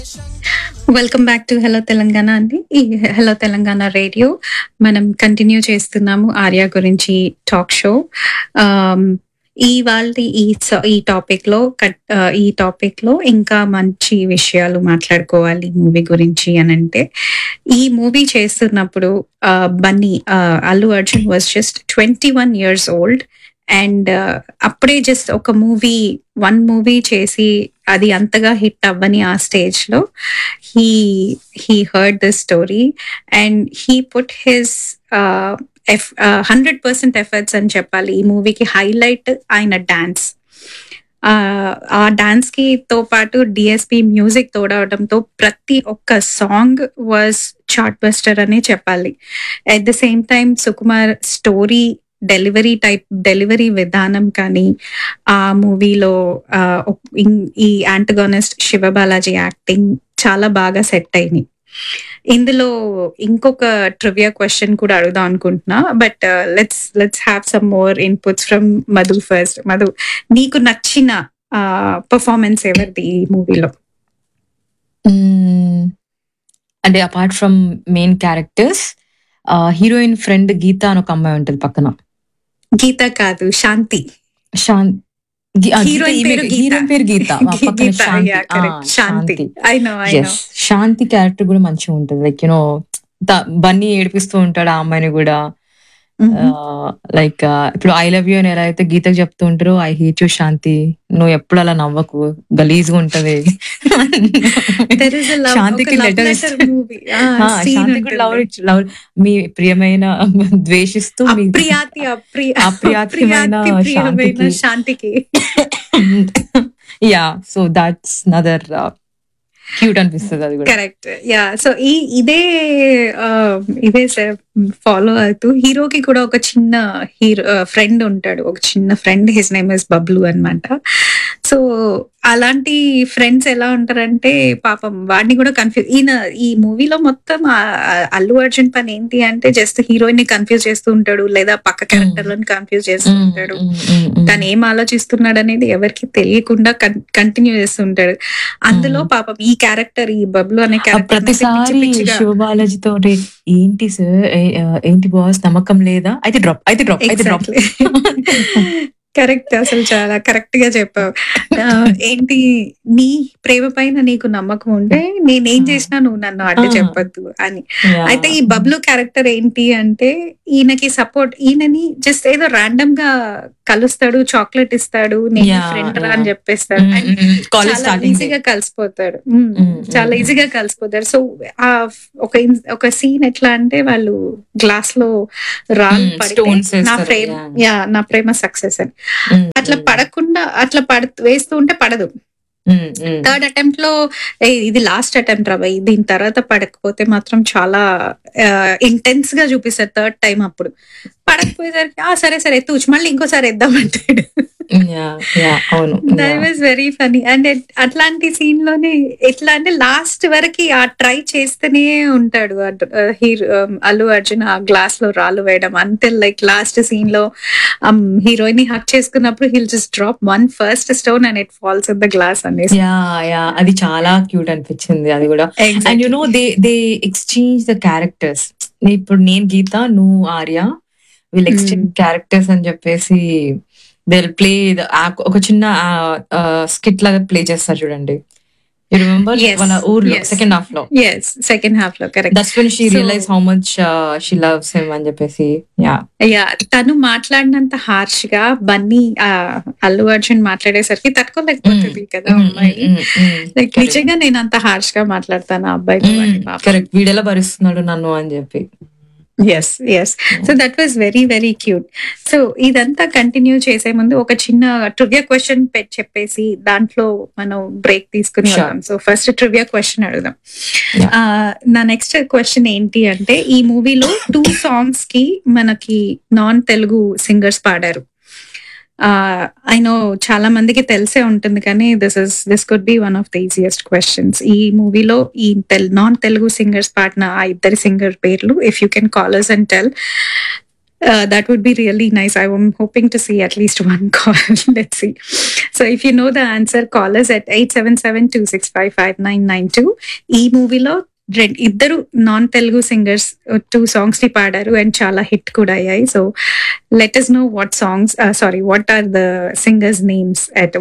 Welcome back to hello Telangana అండి ఈ hello Telangana radio మనం కంటిన్యూ చేస్తున్నాము ఆర్య గురించి టాక్ షో ఇవాళ ఈ స- ఈ టాపిక్ లో కట్- ఆ, ఈ టాపిక్ లో ఇంకా మంచి విషయాలు మాట్లాడుకోవాలి మూవీ గురించి అని అంటే ఈ మూవీ చేస్తున్నప్పుడు ఆ, బన్నీ ఆ, Allu Arjun was just twenty one years old and అప్పుడే జస్ట్ ఒక మూవీ వన్ మూవీ చేసి అది అంతగా హిట్ అవ్వని ఆ స్టేజ్ లో he he heard this story and he put his uh, F hundred percent efforts అని చెప్పాలి ఈ మూవీకి హైలైట్ ఆయన డాన్స్ ఆ డాన్స్ కి తో పాటు డిఎస్పి మ్యూజిక్ తోడవడంతో ప్రతి ఒక్క సాంగ్ వాజ్ చార్ట్ బస్టర్ అనే చెప్పాలి at the same time Sukumar story delivery type delivery విధానం కానీ ఆ మూవీలో ఈ యాంటగానిస్ట్ శివబాలాజీ యాక్టింగ్ చాలా బాగా సెట్ అయినాయి ఇందులో ఇంకొక ట్రివియా క్వశ్చన్ కూడా అడుగుదాం అనుకుంటున్నా but let's let's have some more inputs from Madhu first Madhu నీకు నచ్చిన పర్ఫార్మెన్స్ ఎవరిది ఈ మూవీలో మ్మ్. అంటే apart from main characters heroine friend Geetha అని ఒక అమ్మాయి ఉంటది పక్కన గీత కాదు శాంతి శాంత్ హీరోయిన్ పేరు గీత. హీరోయిన్ పేరు గీత ఆ పక్కన గీత, శాంతి yeah, ఆ, correct. Shanti I know I know Yes. Shanti character కూడా మంచిగా ఉంటది లైక్ యునో బన్నీ ఏడిపిస్తూ ఉంటాడు ఆ అమ్మాయిని కూడా లైక్ ఇప్పుడు ఐ లవ్ యూ అని ఎలా అయితే గీతకు చెప్తూ ఉంటారో ఐ హేట్ యూ శాంతి నువ్వు ఎప్పుడు అలా నవ్వకు గలీజ్గా ఉంటది దెర్ ఇస్ శాంతికి letter ఇస్తా- ఆ, శాంతి కూడా లవ్ లవ్ మీ ప్రియమైన ద్వేషిస్తూ మీ అప్రియాతి అప్రియ అప్రియాతిమైన అప్రియాతి ప్రియమైన శాంతికి. శాంతికి yeah so that's another cute అనిపిస్తుంది అది కూడా కరెక్ట్ యా సో ఈ ఇదే ఆ, ఇదే ఫాలో అవుతూ హీరోకి కూడా ఒక చిన్న హీరో ఫ్రెండ్ ఉంటాడు ఒక చిన్న friend his name is Bablu అన్నమాట సో అలాంటి ఫ్రెండ్స్ ఎలా ఉంటారంటే పాపం వాడిని కూడా కన్ఫ్యూజ్ ఈయన ఈ మూవీలో మొత్తం ఆ, ఆ, అల్లు అర్జున్ పని ఏంటి అంటే జస్ట్ హీరోయిన్ ని కన్ఫ్యూజ్ చేస్తూ ఉంటాడు లేదా పక్క క్యారెక్టర్ లను కన్ఫ్యూజ్ చేస్తూ ఉంటాడు తను ఏం ఆలోచిస్తున్నాడు అనేది ఎవరికి తెలియకుండా కంటిన్యూ చేస్తుంటాడు అందులో పాపం ఈ క్యారెక్టర్ ఈ బబ్లు అనే క్యారెక్టర్ ప్రతిసారి శివబాలాజీ తోటి ఏంటి సార్ ఏంటి బాస్ నమ్మకం లేదా అయితే డ్రాప్ అయితే డ్రాప్ అయితే డ్రాప్ కరెక్ట్ అసలు చాలా కరెక్ట్ గా చెప్పావు ఆ, ఏంటి నీ ప్రేమ పైన నీకు నమ్మకం ఉంటే నేనేం చేసినా నువ్వు నన్ను అడ్డు ఆ. చెప్పొద్దు అని అయితే ఈ బబ్లు క్యారెక్టర్ ఏంటి అంటే ఈయనకి సపోర్ట్ ఈయనని జస్ట్ ఏదో ర్యాండమ్ గా కలుస్తాడు చాక్లెట్ ఇస్తాడు నేను Yeah, ఫ్రెండ్ రా yeah. అని చెప్పేస్తాడు And కాలేజ్ చాలా స్టార్టింగ్ ఈజీగా కలిసిపోతాడు మ్మ్. Mm, చాలా mm. ఈజీగా కలిసిపోతారు సో ఆ ఒక ఇన్- ఒక సీన్ ఎట్లా అంటే వాళ్ళు గ్లాస్ లో రాళ్ళు Mm, పడితే stones నా వేస్తారు, ప్రేమ yeah. యా నా ప్రేమ సక్సెస్ అని అట్లా పడకుండా అట్లా పడ వేస్తూ ఉంటే పడదు థర్డ్ అటెంప్ట్ లో "ఏ, ఇది లాస్ట్ అటెంప్ట్ రా భయ్, దీని తర్వాత పడకపోతే మాత్రం చాలా ఇంటెన్స్ గా చూపిస్తారు థర్డ్ టైం అప్పుడు పడకపోయేసరికి ఆ సరే సరే తూచి మళ్ళీ ఇంకోసారి వేద్దామంటాడు అవును that was very funny and అట్లాంటి సీన్ లోనే ఎట్లా అంటే లాస్ట్ వరకు ఆ ట్రై చేస్తూనే ఉంటాడు హీరో అల్లు అర్జున్ ఆ గ్లాస్ లో రాళ్ళు వేయడం అంతే లైక్ లాస్ట్ సీన్ లో హీరోయిన్ ని హక్ చేసుకున్నప్పుడు he'll just drop one first stone and it falls in the glass అనేసి యా యా అది చాలా క్యూట్ అనిపించింది అది కూడా and you know they they exchange the characters ఇప్పుడు నేను గీత నువ్వు ఆర్య వీళ్ళు ఎక్స్చేంజ్ క్యారెక్టర్స్ అని చెప్పేసి దే ప్లే ఒక చిన్న స్కిట్ లాగా ప్లే చేస్తారు చూడండి యు రిమెంబర్ Yes, మన ఊర్లో yes. సెకండ్ హాఫ్ లో ఎస్ సెకండ్ హాఫ్ లో correct that's when she So- realize how much she loves him అని చెప్పేసి యా యా తను మాట్లాడినంత హార్ష్ గా బన్నీ ఆ, అల్లు అర్జున్ మాట్లాడేసరికి తట్టుకోలేకపోతుంది కదా అమ్మాయి లైక్ నిజంగా నేను అంత హార్ష్ గా మాట్లాడతాను ఆ అబ్బాయితో అని పాపం. కరెక్ట్ వీడెలా భరిస్తున్నాడు నన్ను అని చెప్పి yes yes so that was very very cute so ఇదంతా కంటిన్యూ చేసే ముందు ఒక చిన్న ట్రివియా క్వశ్చన్ చెప్పేసి దాంట్లో మనం బ్రేక్ తీసుకుని Sure. వద్దాం సో ఫస్ట్ ట్రివియా క్వశ్చన్ అడుగుదాం Yeah. ఆ, నా నెక్స్ట్ క్వశ్చన్ ఏంటి అంటే ఈ మూవీలో టూ సాంగ్స్ కి మనకి నాన్ తెలుగు సింగర్స్ పాడారు ఐ నో చాలా మందికి తెలిసే ఉంటుంది కానీ this is this could be one of the easiest questions ఈ మూవీలో ఈ తెల్ నాన్ తెలుగు సింగర్స్ పాడిన ఆ ఇద్దరి సింగర్ పేర్లు if you can callers and tell uh, that would be really nice. I'm hoping to see at least one call. Let's see. So if you know the answer, call us at 877-265-5992. ఈ మూవీలో ఇద్దరు non Telugu singers two songs ని పాడారు and చాలా hit కూడా అయ్యాయి so let us know what songs uh, sorry what are the singers names at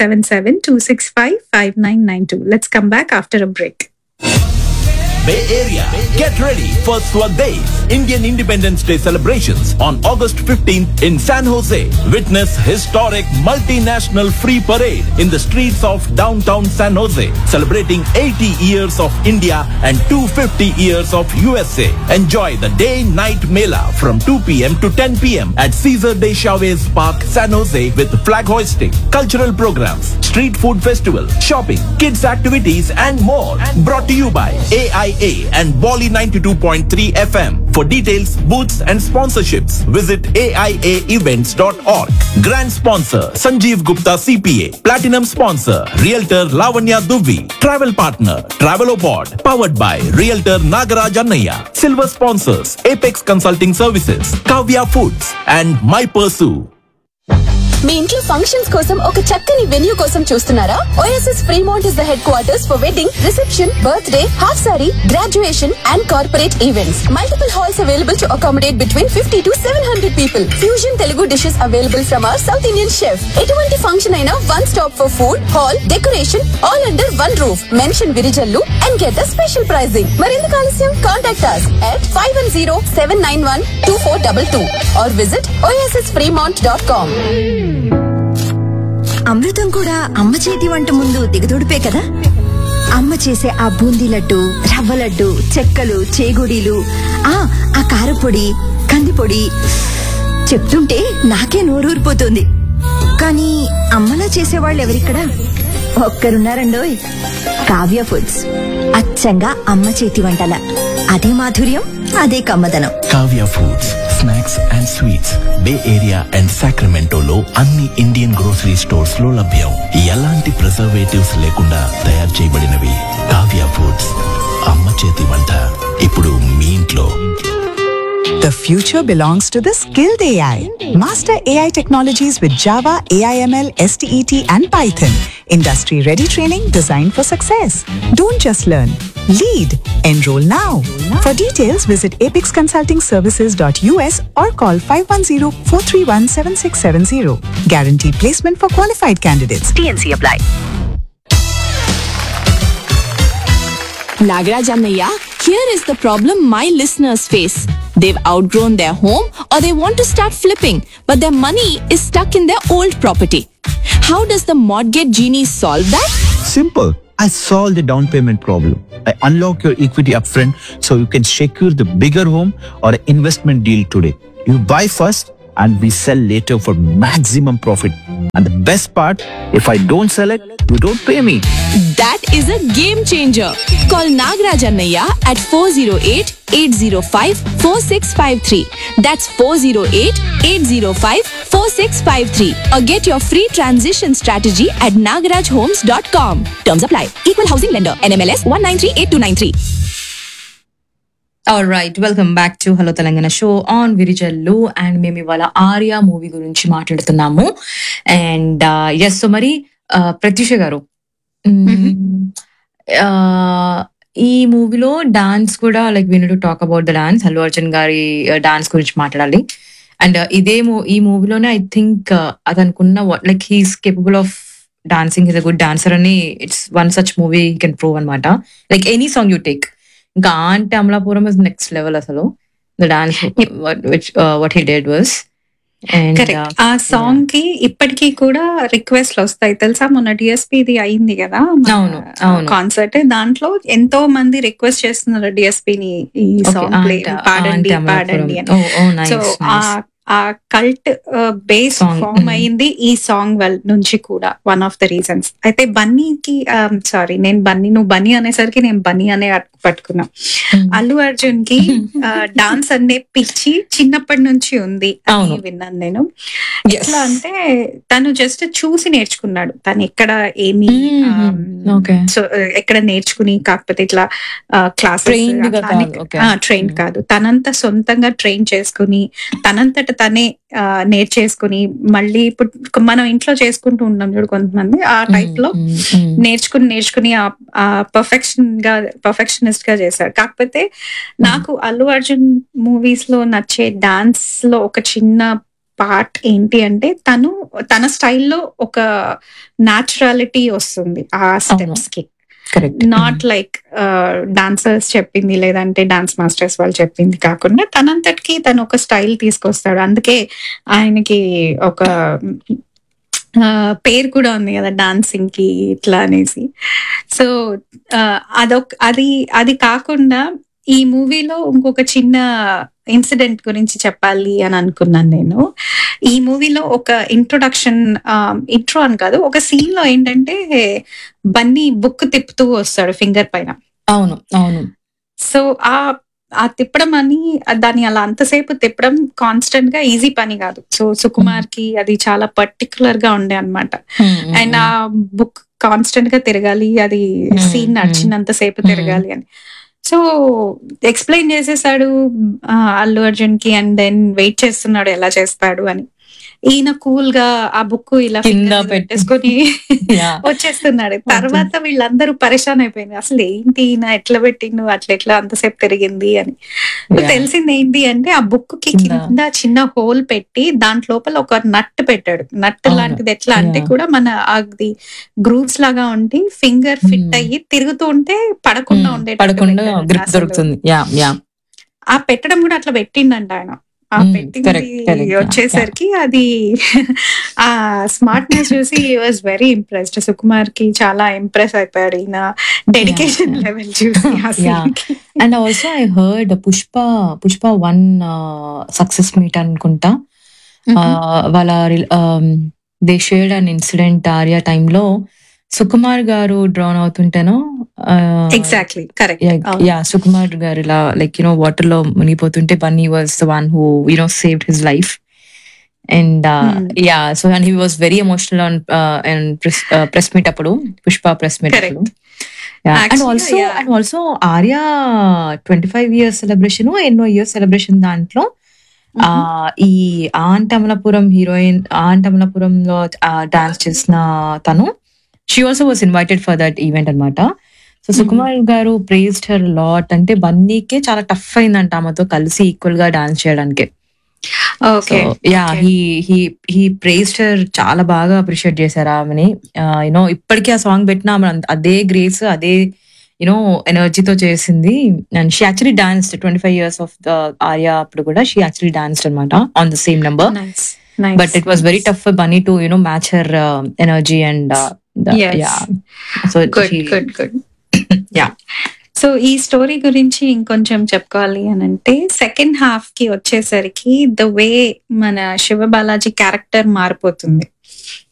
877-265-5992 let's come back after a break Bay Area. Get ready for Swag Days, Indian Independence Day celebrations on August 15th in San Jose. Witness historic multinational free parade in the streets of downtown San Jose, celebrating 80 years of India and 250 years of USA. Enjoy the day-night mela from 2 p.m. to 10 p.m. at Caesar de Chavez Park, San Jose with flag hoisting, cultural programs, street food festival, shopping, kids activities and more. Brought to you by AIA and Bolly 92.3 FM. For details, booths and sponsorships, visit AIAevents.org. Grand sponsor Sanjeev Gupta CPA. Platinum sponsor Realtor Lavanya Dubey. Travel partner Travelopod. Powered by Realtor Nagaraj Annaya. Silver sponsors Apex Consulting Services, Kavya Foods and My Pursue. మీ ఇంట్లో functions కోసం ఒక చక్కని venue కోసం చూస్తున్నారా OSS Fremont is the headquarters for wedding reception birthday half sari graduation and corporate events multiple halls available to accommodate between fifty to seven hundred people fusion Telugu dishes available from our south Indian chef ఎటువంటి function అయినా one stop for food hall decoration all under one roof mention Virijallu and get the special pricing మరెందుకు ఆలస్యం contact us at five one zero seven nine one two four double two or visit OSS Fremont dot com అమృతం కూడా అమ్మ చేతి వంట ముందు దిగదొడిపే కదా అమ్మ చేసే ఆ బూందీ లడ్డు రవ్వ లడ్డు చెక్కలు చేగుడీలు ఆ ఆ కారపొడి కందిపొడి చెప్తుంటే నాకే నోరూరిపోతుంది కానీ అమ్మలా చేసేవాళ్ళు ఎవరిక్కడ ఒక్కరున్నారండోయ్ కావ్య ఫుడ్స్ అచ్చంగా అమ్మ చేతి వంటల అదే మాధుర్యం అదే కమ్మదనం Kavya foods snacks and sweets bay area and సాక్రమెంటోలో అన్ని ఇండియన్ గ్రోసరీ స్టోర్స్ లో లభ్యం ఎలాంటి ప్రిజర్వేటివ్స్ లేకుండా తయారు చేయబడినవి కావ్య ఫుడ్స్ అమ్మ చేతి వంట ఇప్పుడు మీ ఇంట్లో The future belongs to the skilled AI. Master AI technologies with Java, AIML, STET, and Python. Industry ready training designed for success. Don't just learn, lead. Enroll now. For details, visit apexconsultingservices.us or call 510 431 7670. Guaranteed placement for qualified candidates. TNC apply. Nagaraj Annaya, here is the problem my listeners face. They've outgrown their home or they want to start flipping, but their money is stuck in their old property. How does the mortgage genie solve that? Simple. I solved the down payment problem. I unlock your equity upfront so you can secure the bigger home or investment deal today. You buy first and we sell later for maximum profit. And the best part, if I don't sell it, you don't pay me. That is a game changer. Call Nagaraj Annaya at 408-805-4653. That's 408-805-4653. Or get your free transition strategy at nagarajhomes.com. Terms apply. Equal housing lender. NMLS 1938293. All right welcome back to hello Telangana show on Virijallu and మేము ఇవాళ Arya movie గురించి మాట్లాడుతున్నాము and yes so మరి uh, Pratyusha garu hmm, uh, ఈ మూవీలో dance కూడా like we to talk about the dance Allu Arjun garu dance గురించి మాట్లాడాలి అండ్ ఇదే మూ- ఈ మూవీలోనే ఐ థింక్ అతనుకున్న like he's capable of dancing is a good dancer అని it's one such movie can prove అనమాట like any song you take ఇంకా ఆ అంటే అమలాపురం ఇస్ నెక్స్ట్ లెవెల్ అసలు the dance what he did was and correct ఆ song కి ఇప్పటికీ కూడా రిక్వెస్ట్లు వస్తాయి తెలుసా మొన్న డిఎస్పీ ఇది అయింది కదా అవును, అవును. కాన్సర్ట్ దాంట్లో ఎంతో మంది రిక్వెస్ట్ చేస్తున్నారు డిఎస్పీ ని ఈ సాంగ్ ప్లే పాడండి పాడండి అని సో ఆ ఆ కల్ట్ బేస్ Song, ఫామ్ mm. అయింది ఈ సాంగ్ వల్ నుంచి కూడా వన్ ఆఫ్ ద రీజన్స్ అయితే బన్నీకి సారీ నేను బన్నీ నువ్వు బన్నీ అనేసరికి నేను బన్నీ అనే అట్- పట్టుకున్నా అల్లు అర్జున్ కి డాన్స్ అనే పిచ్చి చిన్నప్పటి నుంచి ఉంది అని అవును. విన్నాను నేను Yes. ఎట్లా అంటే తను జస్ట్ చూసి నేర్చుకున్నాడు తను ఎక్కడ ఏమి Mhm. Okay. సో ఎక్కడ నేర్చుకుని కాకపోతే ఇట్లా Trained గా కాదు, okay. Classes train Mm. కాదు తనంతా సొంతంగా ట్రైన్ చేసుకుని తనంతట తనే ఆ, నేర్చేసుకుని మళ్ళీ ఇప్పుడు మనం ఇంట్లో చేసుకుంటూ ఉన్నాం చూడు కొంతమంది ఆ టైప్ లో Mm, mm, mm. నేర్చుకుని నేర్చుకుని ఆ పర్ఫెక్షన్ గా పర్ఫెక్షనిస్ట్ గా చేశారు కాకపోతే నాకు అల్లు అర్జున్ మూవీస్ లో నచ్చే డాన్స్ లో ఒక చిన్న పార్ట్ ఏంటి అంటే తను తన స్టైల్లో ఒక నాచురాలిటీ వస్తుంది ఆ స్టెప్స్ కి Correct. నాట్ లైక్ డాన్సర్స్ చెప్పింది లేదంటే డాన్స్ మాస్టర్స్ వాళ్ళు చెప్పింది కాకుండా తనంతటికి తను ఒక స్టైల్ తీసుకొస్తాడు అందుకే ఆయనకి ఒక ఆ, పేరు కూడా ఉంది కదా డాన్సింగ్ కి ఇట్లా అనేసి సో అదొక అది అది కాకుండా ఈ మూవీలో ఇంకొక చిన్న ఇన్సిడెంట్ గురించి చెప్పాలి అని అనుకున్నాను నేను ఈ మూవీలో ఒక ఇంట్రొడక్షన్ ఇంట్రో అని కాదు ఒక సీన్ లో ఏంటంటే బన్నీ బుక్ తిప్పుతూ వస్తాడు ఫింగర్ పైన అవును అవును సో ఆ ఆ తిప్పడం అని దాన్ని అలా అంతసేపు తిప్పడం కాన్స్టెంట్ గా ఈజీ పని కాదు సో సుకుమార్ కి అది చాలా పర్టికులర్ గా ఉండే అనమాట అండ్ ఆ బుక్ కాన్స్టెంట్ గా తిరగాలి అది Hmm, సీన్ నడిచినంత సేపు Hmm. తిరగాలి అని సో ఎక్స్ప్లెయిన్ చేసేసాడు ఆ, అల్లు అర్జున్ కి అండ్ దెన్ వెయిట్ చేస్తున్నాడు ఎలా చేస్తాడు అని ఈయన కూల్ గా ఆ బుక్ ఇలా కింద finger మీద పెట్టి. పెట్టేసుకొని Yeah. వచ్చేస్తున్నాడు తర్వాత వీళ్ళందరూ పరేషాన్ అయిపోయింది అసలు ఏంటి ఈయన ఎట్లా పెట్టిండు అట్లా ఎట్లా అంతసేపు తిరిగింది అని Yeah. తెలిసింది ఏంటి అంటే ఆ బుక్ కి కింద. కింద చిన్న హోల్ పెట్టి దాంట్ లోపల ఒక నట్ పెట్టాడు నట్ అవును. లాంటిది ఎట్లా అంటే Yeah. కూడా మన అది గ్రూవ్స్ లాగా ఉండి ఫింగర్ ఫిట్ Hmm. అయ్యి తిరుగుతూ ఉంటే పడకుండా Mm, ఉండే పడకుండా గ్రిప్ దొరుకుతుంది యా యా ఆ పెట్టడం కూడా అట్లా పెట్టిండంట ఆయన ఆ Mm, పెట్టింది correct, correct, yeah, వచ్చేసరికి అది ఆ స్మార్ట్నెస్ చూసి వాజ్ వెరీ ఇంప్రెస్డ్ సుకుమార్ కి చాలా ఇంప్రెస్ అయిపోయాడు ఈయన డెడికేషన్ yeah. లెవెల్ చూసి ఆ Yeah. scene కి. And also I heard Pushpa Pushpa one success meet అనుకుంటా Uh, వాళ్ళ they shared an incident Arya టైంలో సుకుమార్ గారు డ్రాన్ అవుతుంటేనో exactly correct yeah Sukumar garu ఇలా లైక్ యునో వాటర్ లో మునిగిపోతుంటే Bunny was the one who you know saved his life and Hmm. Yeah so and he was very emotional on and press meet అప్పుడు Pushpa press meet Correct. అప్పుడు and Actually, also yeah. And also Arya twenty five years celebration ఎన్నో years celebration దాంట్లో ఆ ఈ ఆంట్ Amalapuram heroine ఆంట్ అమలాపురంలో dance చేసిన తను she also was invited for that event అన్నమాట so Sukumar garu praised her lot అంటే బన్నీకే చాలా టఫ్ అయిందంట ఆమెతో కలిసి ఈక్వల్ గా డాన్స్ చేయడానికి so okay yeah he he he praised her చాలా బాగా అప్రిషియేట్ చేశారు ఆమెని యూనో ఇప్పటికీ ఆ సాంగ్ పెట్టిన ఆమె అంత- అదే గ్రేస్ అదే యూనో ఎనర్జీతో చేసింది and she actually danced twenty five years of the Arya అప్పుడు కూడా షీ యాక్చువల్లీ డాన్స్డ్ అనమాట on the same number nice but it was very tough for Bunny to you know match her energy and Yes. Yeah so good good good Yeah. So ఈ story గురించి ఇంకొంచెం చెప్పుకోవాలి అని అంటే second half కి వచ్చేసరికి the way మన శివ బాలాజీ క్యారెక్టర్ మారిపోతుంది